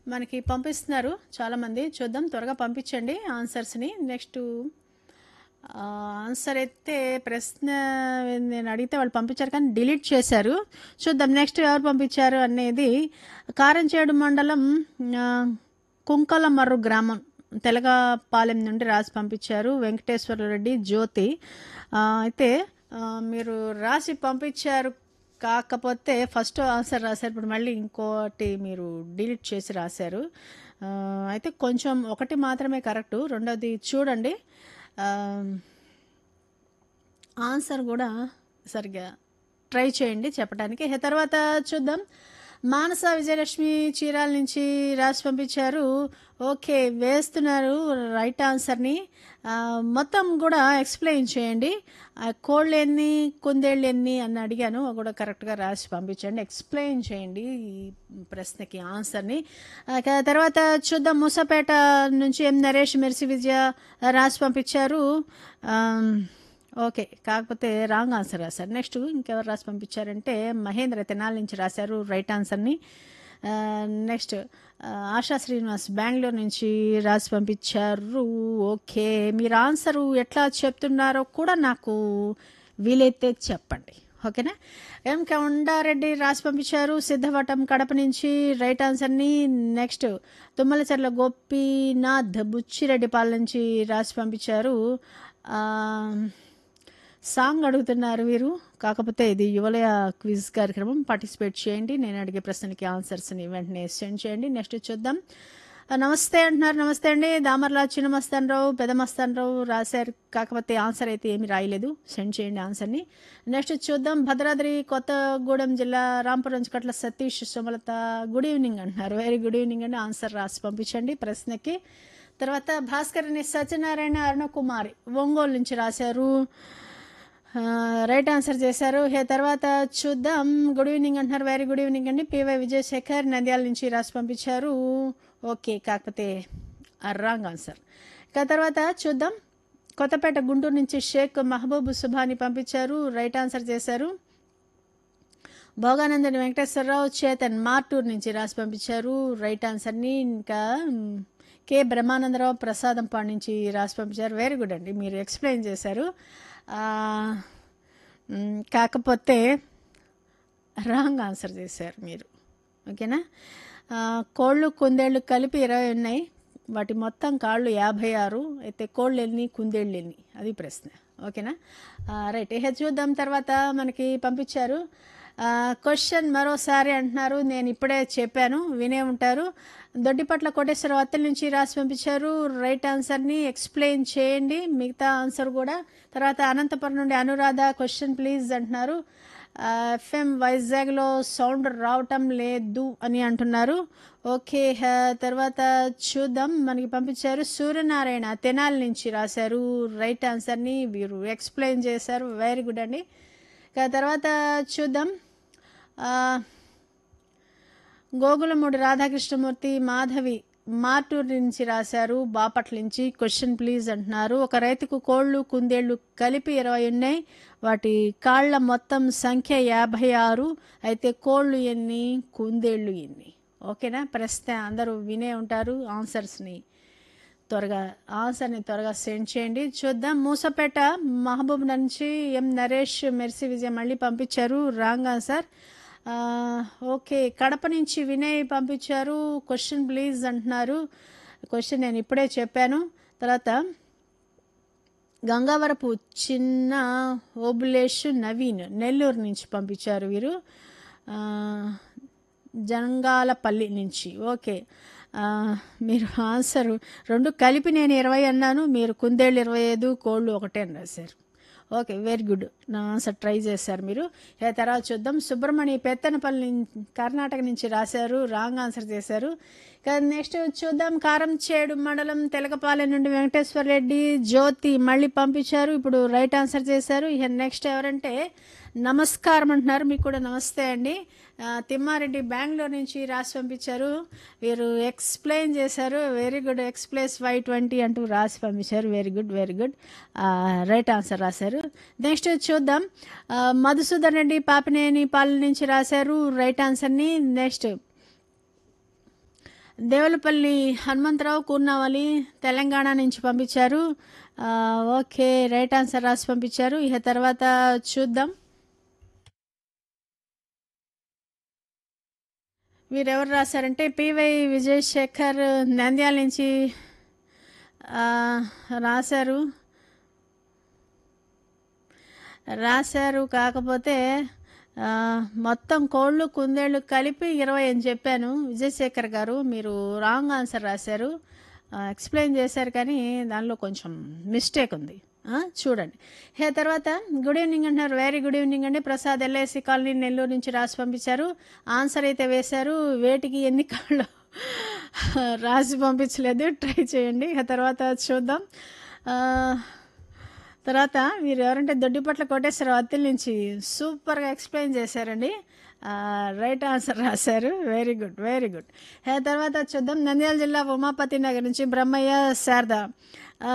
మనకి పంపిస్తున్నారు చాలామంది చూద్దాం త్వరగా పంపించండి ఆన్సర్స్ని నెక్స్ట్ ఆన్సర్ అయితే ప్రశ్న నేను అడిగితే వాళ్ళు పంపించారు కానీ డిలీట్ చేశారు చూద్దాం నెక్స్ట్ ఎవరు పంపించారు అనేది కారంచేడు మండలం ఆ, కుంకలమర్రు గ్రామం తెలగపాలెం నుండి రాసి పంపించారు వెంకటేశ్వర రెడ్డి జ్యోతి ఆ, అయితే ఆ, మీరు రాసి పంపించారు కాకపోతే ఫస్ట్ ఆన్సర్ రాశారు ఇప్పుడు మళ్ళీ ఇంకోటి మీరు డిలీట్ చేసి రాశారు ఆ, అయితే కొంచెం ఒకటి మాత్రమే కరెక్టు రెండోది చూడండి ఆ, ఆన్సర్ కూడా సరిగ్గా ట్రై చేయండి చెప్పడానికి ఇక తర్వాత చూద్దాం మానస విజయలక్ష్మి చీరాల నుంచి రాసి పంపించారు ఓకే వేస్తున్నారు రైట్ ఆన్సర్ని ఆ, మొత్తం కూడా ఎక్స్ప్లెయిన్ చేయండి ఆ, కోళ్ళు ఎన్ని కుందేళ్ళు ఎన్ని అని అడిగాను అవి కూడా కరెక్ట్గా రాసి పంపించండి ఎక్స్ప్లెయిన్ చేయండి ఈ ప్రశ్నకి ఆన్సర్ని ఆ, ఇక తర్వాత చూద్దాం మూసపేట నుంచి ఎం నరేష్ మెర్సి విజయ రాసి పంపించారు ఆమ్, ఓకే కాకపోతే రాంగ్ ఆన్సర్ రాశారు నెక్స్ట్ ఇంకెవరు రాసి పంపించారంటే మహేంద్ర తెనాల నుంచి రాశారు రైట్ ఆన్సర్ని ఆ, నెక్స్ట్ ఆ, ఆశా శ్రీనివాస్ బెంగళూరు నుంచి రాసి పంపించారు ఓకే మీరు ఆన్సరు ఎట్లా చెప్తున్నారో కూడా నాకు వీలైతే చెప్పండి ఓకేనా ఎం కొండారెడ్డి రాసి పంపించారు సిద్ధవటం కడప నుంచి రైట్ ఆన్సర్ని నెక్స్ట్ తుమ్మలచర్ల గోపీనాథ్ బుచ్చిరెడ్డిపాల నుంచి రాసి పంపించారు ఆ, సాంగ్ అడుగుతున్నారు వీరు కాకపోతే ఇది యువలయ క్విజ్ కార్యక్రమం పార్టిసిపేట్ చేయండి నేను అడిగే ప్రశ్నకి ఆన్సర్స్ని వెంటనే సెండ్ చేయండి నెక్స్ట్ చూద్దాం ఆ, నమస్తే అంటున్నారు నమస్తే అండి దామర్లా చిన్న మస్తానరావు పెద్ద మస్తానరావు రాశారు కాకపోతే ఆన్సర్ అయితే ఏమీ రాయలేదు సెండ్ చేయండి ఆన్సర్ని నెక్స్ట్ చూద్దాం భద్రాద్రి కొత్తగూడెం జిల్లా రాంపురం కట్ల సతీష్ సుమలత గుడ్ ఈవినింగ్ అంటున్నారు వెరీ గుడ్ ఈవినింగ్ అండి ఆన్సర్ రాసి పంపించండి ప్రశ్నకి తర్వాత భాస్కర్ని సత్యనారాయణ అరుణకుమారి ఒంగోలు నుంచి రాశారు ఆ, రైట్ ఆన్సర్ చేశారు హే తర్వాత చూద్దాం గుడ్ ఈవినింగ్ అంటున్నారు వెరీ గుడ్ ఈవినింగ్ అండి పివై విజయశేఖర్ నంద్యాల నుంచి రాసి పంపించారు ఓకే కాకపోతే రాంగ్ ఆన్సర్ ఇక తర్వాత చూద్దాం కొత్తపేట గుంటూరు నుంచి షేక్ మహబూబ్ సుభాని పంపించారు రైట్ ఆన్సర్ చేశారు భోగానందని వెంకటేశ్వరరావు చేతన్ మార్టూర్ నుంచి రాసి పంపించారు రైట్ ఆన్సర్ని ఇంకా మ్, కె బ్రహ్మానందరావు ప్రసాదం పాడు నుంచి రాసి పంపించారు వెరీ గుడ్ అండి మీరు ఎక్స్ప్లెయిన్ చేశారు ఆ, మ్, కాకపోతే రాంగ్ ఆన్సర్ చేశారు మీరు ఓకేనా ఆ, కోళ్ళు కుందేళ్ళు కలిపి ఇరవై ఉన్నాయి వాటి మొత్తం కాళ్ళు యాభై ఆరు అయితే కోళ్ళు ఎన్ని కుందేళ్ళు ఎన్ని అది ప్రశ్న ఓకేనా ఆ, రైట్ ఇక చూద్దాం తర్వాత మనకి పంపించారు క్వశ్చన్ మరోసారి అంటున్నారు నేను ఇప్పుడే చెప్పాను వినే ఉంటారు దొడ్డిపట్ల కోటేశ్వర అత్తల నుంచి రాసి పంపించారు రైట్ ఆన్సర్ని ఎక్స్ప్లెయిన్ చేయండి మిగతా ఆన్సర్ కూడా తర్వాత అనంతపురం నుండి అనురాధ క్వశ్చన్ ప్లీజ్ అంటున్నారు ఎఫ్ఎం వైజాగ్లో సౌండ్ రావటం లేదు అని అంటున్నారు ఓకే హ, తర్వాత చూద్దాం మనకి పంపించారు సూర్యనారాయణ తెనాలి నుంచి రాశారు రైట్ ఆన్సర్ని వీరు ఎక్స్ప్లెయిన్ చేశారు వెరీ గుడ్ అండి ఇక తర్వాత చూద్దాం ఆ, గోగులమూడి రాధాకృష్ణమూర్తి మాధవి మార్టూర్ నుంచి రాశారు బాపట్ల నుంచి క్వశ్చన్ ప్లీజ్ అంటున్నారు ఒక రైతుకు కోళ్ళు కుందేళ్ళు కలిపి ఇరవై ఉన్నాయి వాటి కాళ్ళ మొత్తం సంఖ్య యాభై ఆరు అయితే కోళ్ళు ఎన్ని కుందేళ్ళు ఎన్ని ఓకేనా ప్రశ్న అందరూ వినే ఉంటారు ఆన్సర్స్ని త్వరగా ఆన్సర్ని త్వరగా సెండ్ చేయండి చూద్దాం మూసపేట మహబూబ్ నుంచి ఎం నరేష్ మెర్సి విజయ్ మళ్ళీ పంపించారు రాంగ్ ఆన్సర్ ఆ, ఓకే కడప నుంచి వినయ్ పంపించారు క్వశ్చన్ ప్లీజ్ అంటున్నారు క్వశ్చన్ నేను ఇప్పుడే చెప్పాను తర్వాత గంగావరపు చిన్న ఓబులేష్ నవీన్ నెల్లూరు నుంచి పంపించారు వీరు ఆ, జంగాలపల్లి నుంచి ఓకే ఆ, మీరు ఆన్సర్ రెండు కలిపి నేను ఇరవై అన్నాను మీరు కుందేళ్ళు ఇరవై ఐదు కోళ్ళు ఒకటే అని రాశారు ఓకే వెరీ గుడ్ నా ఆన్సర్ ట్రై చేశారు మీరు ఏ తర్వాత చూద్దాం సుబ్రహ్మణ్య పెత్తనపల్లి నుంచి- కర్ణాటక నుంచి రాశారు రాంగ్ ఆన్సర్ చేశారు ఇక నెక్స్ట్ చూద్దాం కారంచేడు మండలం తెలకపాలెం నుండి వెంకటేశ్వర రెడ్డి జ్యోతి మళ్ళీ పంపించారు ఇప్పుడు రైట్ ఆన్సర్ చేశారు ఇక నెక్స్ట్ ఎవరంటే నమస్కారం అంటున్నారు మీకు కూడా నమస్తే అండి ఆ, తిమ్మారెడ్డి బెంగళూరు నుంచి రాసి పంపించారు వీరు ఎక్స్ప్లెయిన్ చేశారు very good explains five twenty అంటూ రాసి పంపించారు very good very good right answer రాశారు నెక్స్ట్ చూద్దాం ఆ, మధుసూదన్ రెడ్డి పాపినేని పాలెం నుంచి రాశారు రైట్ ఆన్సర్ని నెక్స్ట్ దేవులపల్లి హనుమంతరావు కూర్నావలి తెలంగాణ నుంచి పంపించారు ఆ, ఓకే రైట్ ఆన్సర్ రాసి పంపించారు ఇక తర్వాత చూద్దాం వీరెవరు రాశారంటే పివై విజయశేఖర్ నంద్యాల నుంచి ఆ, రాశారు రాశారు కాకపోతే ఆ, మొత్తం కోళ్ళు కుందేళ్ళు కలిపి ఇరవై అని చెప్పాను విజయశేఖర్ గారు మీరు రాంగ్ ఆన్సర్ రాశారు ఆ, ఎక్స్ప్లెయిన్ చేశారు కానీ దానిలో కొంచెం మిస్టేక్ ఉంది ఆ, చూడండి హే తర్వాత గుడ్ ఈవినింగ్ అంటున్నారు వెరీ గుడ్ ఈవినింగ్ అండి ప్రసాద్ ఎల్ఐసి కాలనీ నెల్లూరు నుంచి రాసి పంపించారు ఆన్సర్ అయితే వేశారు వేటికి ఎన్ని కాళ్ళు రాసి పంపించలేదు ట్రై చేయండి ఆ తర్వాత చూద్దాం ఆ, తర్వాత మీరు ఎవరంటే దొడ్డిపట్ల కోటేశ్వరరావు అత్తిల్ నుంచి సూపర్గా ఎక్స్ప్లెయిన్ చేశారండి ఆ, రైట్ ఆన్సర్ రాశారు వెరీ గుడ్ వెరీ గుడ్ ఆ తర్వాత చూద్దాం నంద్యాల జిల్లా ఉమాపతి నగర్ నుంచి బ్రహ్మయ్య శారద ఆ,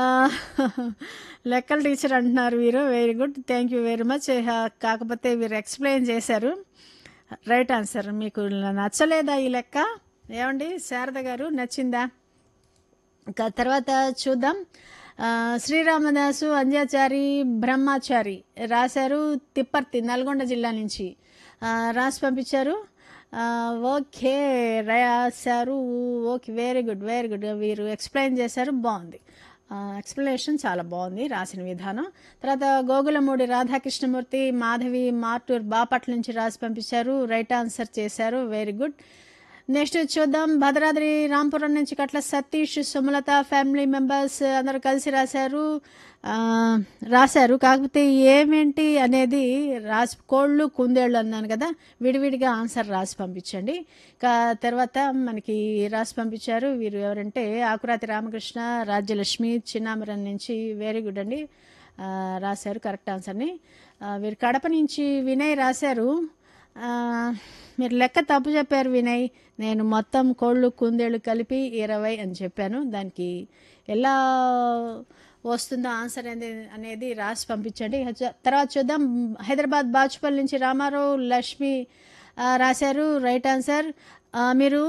లెక్కల టీచర్ అంటున్నారు వీరు very good thank you very much ఆ, కాకపోతే వీరు ఎక్స్ప్లెయిన్ చేశారు రైట్ ఆన్సర్ మీకు నచ్చలేదా ఈ లెక్క ఏమండి శారద గారు నచ్చిందా ఇంకా తర్వాత చూద్దాం ఆ, శ్రీరామదాసు అంజాచారి బ్రహ్మాచారి రాశారు తిప్పర్తి నల్గొండ జిల్లా నుంచి ఆ, రాసి పంపించారు ఆ, ఓకే రాశారు okay very good very good వీరు ఎక్స్ప్లెయిన్ చేశారు బాగుంది ఎక్స్ప్లెనేషన్ చాలా బాగుంది రాసిన విధానం తర్వాత గోగులమూడి రాధాకృష్ణమూర్తి మాధవి మార్టూర్ బాపట్ల నుంచి రాసి పంపించారు రైట్ ఆన్సర్ చేశారు వెరీ గుడ్ నెక్స్ట్ చూద్దాం భద్రాద్రి రాంపురం నుంచి కట్ల సతీష్ సుమలత ఫ్యామిలీ మెంబర్స్ అందరూ కలిసి రాశారు ఆ, రాశారు కాకపోతే ఏమేంటి అనేది రాసి కోళ్ళు కుందేళ్ళు అన్నాను కదా విడివిడిగా ఆన్సర్ రాసి పంపించండి కా తర్వాత మనకి రాసి పంపించారు వీరు ఎవరంటే ఆకురాతి రామకృష్ణ రాజ్యలక్ష్మి చిన్నామరం నుంచి వెరీ గుడ్ అండి ఆ, రాశారు కరెక్ట్ ఆన్సర్ని ఆ, వీరు కడప నుంచి వినయ్ రాశారు ఆ, మీరు లెక్క తప్పు చెప్పారు వినయ్ నేను మొత్తం కోళ్ళు కుందేళ్ళు కలిపి ఇరవై అని చెప్పాను దానికి ఎలా వస్తుందో ఆన్సర్ అనేది అనేది రాసి పంపించండి హెచ్- తర్వాత చూద్దాం హైదరాబాద్ బాచుపల్లి నుంచి రామారావు లక్ష్మి ఆ, రాశారు రైట్ ఆన్సర్ ఆ, మీరు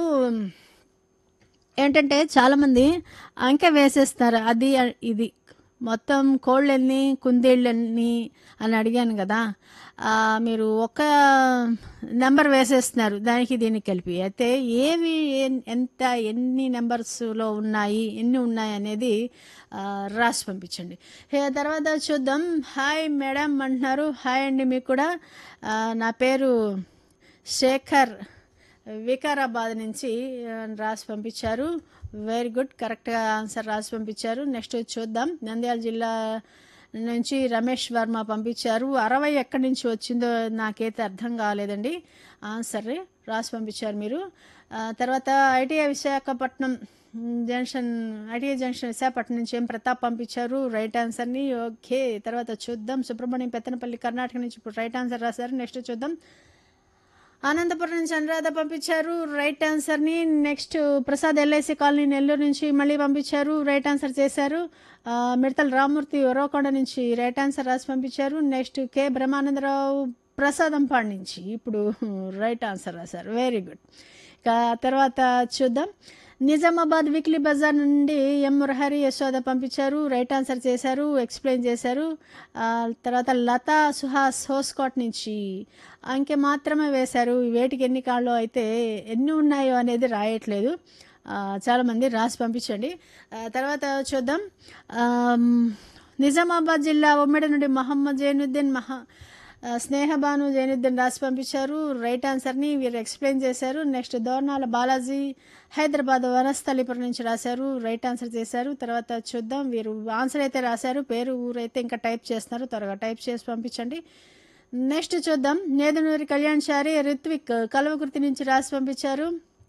ఏంటంటే చాలామంది అంకె వేసేస్తారు అది ఇది మొత్తం కోళ్ళెన్ని కుందేళ్ళని అని అడిగాను కదా ఆ, మీరు ఒక నెంబర్ వేసేస్తున్నారు దానికి దీనికి కలిపి అయితే ఏవి ఎన్- ఎంత ఎన్ని నెంబర్స్లో ఉన్నాయి ఎన్ని ఉన్నాయి అనేది ఆ, రాసి పంపించండి ఏ తర్వాత చూద్దాం హాయ్ మేడం అంటున్నారు హాయ్ అండి మీకు కూడా ఆ, నా పేరు శేఖర్ వికారాబాద్ నుంచి ఆ, రాసి పంపించారు వెరీ గుడ్ కరెక్ట్గా ఆన్సర్ రాసి పంపించారు నెక్స్ట్ చూద్దాం నంద్యాల జిల్లా నుంచి రమేష్ వర్మ పంపించారు అరవై ఎక్కడి నుంచి వచ్చిందో నాకైతే అర్థం కాలేదండి ఆన్సర్ రాసి పంపించారు మీరు ఆ, తర్వాత ITI Visakhapatnam junction ITI junction Visakhapatnam నుంచి ఏం ప్రతాప్ పంపించారు రైట్ ఆన్సర్ని ఓకే తర్వాత చూద్దాం సుబ్రహ్మణ్యం పెత్తనపల్లి కర్ణాటక నుంచి ఇప్పుడు రైట్ ఆన్సర్ రాశారు నెక్స్ట్ చూద్దాం అనంతపురం నుంచి అనురాధ పంపించారు రైట్ ఆన్సర్ని next Prasad LIC colony Nellore నుంచి మళ్ళీ పంపించారు రైట్ ఆన్సర్ చేశారు ఆ, మిడతల రామూర్తి ఒరవకొండ నుంచి రైట్ ఆన్సర్ రాసి పంపించారు నెక్స్ట్ కె బ్రహ్మానందరావు ప్రసాదంపాడు నుంచి ఇప్పుడు రైట్ ఆన్సర్ రాశారు వెరీ గుడ్ ఇక తర్వాత చూద్దాం నిజామాబాద్ వీక్లీ బజార్ నుండి ఎం మురహరి యశోద పంపించారు రైట్ ఆన్సర్ చేశారు ఎక్స్ప్లెయిన్ చేశారు ఆ, తర్వాత లతా సుహాస్ హోస్కోట్ నుంచి అంకె మాత్రమే వేశారు వేటికి ఎన్ని కాళ్ళు అయితే ఎన్ని ఉన్నాయో అనేది రాయట్లేదు ఆ, చాలామంది రాసి పంపించండి ఆ, తర్వాత చూద్దాం ఆమ్, నిజామాబాద్ జిల్లా ఉమ్మడి నుండి మహమ్మద్ జైనుద్దీన్ మహా ఆ, స్నేహబాను జైనుద్దీన్ రాసి పంపించారు రైట్ ఆన్సర్ని వీరు ఎక్స్ప్లెయిన్ చేశారు నెక్స్ట్ దోర్నాల బాలాజీ హైదరాబాద్ వనస్థలిపురం నుంచి రాశారు రైట్ ఆన్సర్ చేశారు తర్వాత చూద్దాం వీరు ఆన్సర్ అయితే రాశారు పేరు ఊరైతే ఇంకా టైప్ చేస్తున్నారు త్వరగా టైప్ చేసి పంపించండి నెక్స్ట్ చూద్దాం నేదునూరి కళ్యాణ్ చారి రిత్విక్ కలవకుర్తి నుంచి రాసి పంపించారు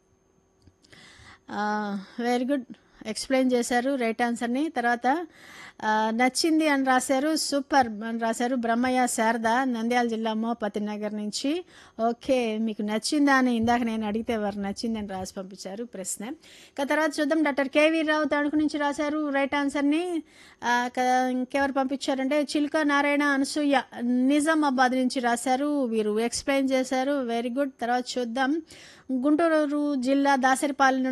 వెరీ గుడ్ ఎక్స్ప్లెయిన్ చేశారు రైట్ ఆన్సర్ని తర్వాత ఆ, నచ్చింది అని రాశారు సూపర్ అని రాశారు బ్రహ్మయ్య శారద నంద్యాల జిల్లా మోపతి నగర్ నుంచి ఓకే మీకు నచ్చిందా అని ఇందాక నేను అడిగితే వారు నచ్చింది అని రాసి పంపించారు ప్రశ్న ఇక తర్వాత చూద్దాం డాక్టర్ కేవీ రావు తణుకు నుంచి రాశారు రైట్ ఆన్సర్ని ఆ, క- ఇంకెవరు పంపించారంటే చిలుక నారాయణ అనసూయ నిజామాబాద్ నుంచి రాశారు వీరు ఎక్స్ప్లెయిన్ చేశారు వెరీ గుడ్ తర్వాత చూద్దాం గుంటూరు జిల్లా దాసరిపాలెం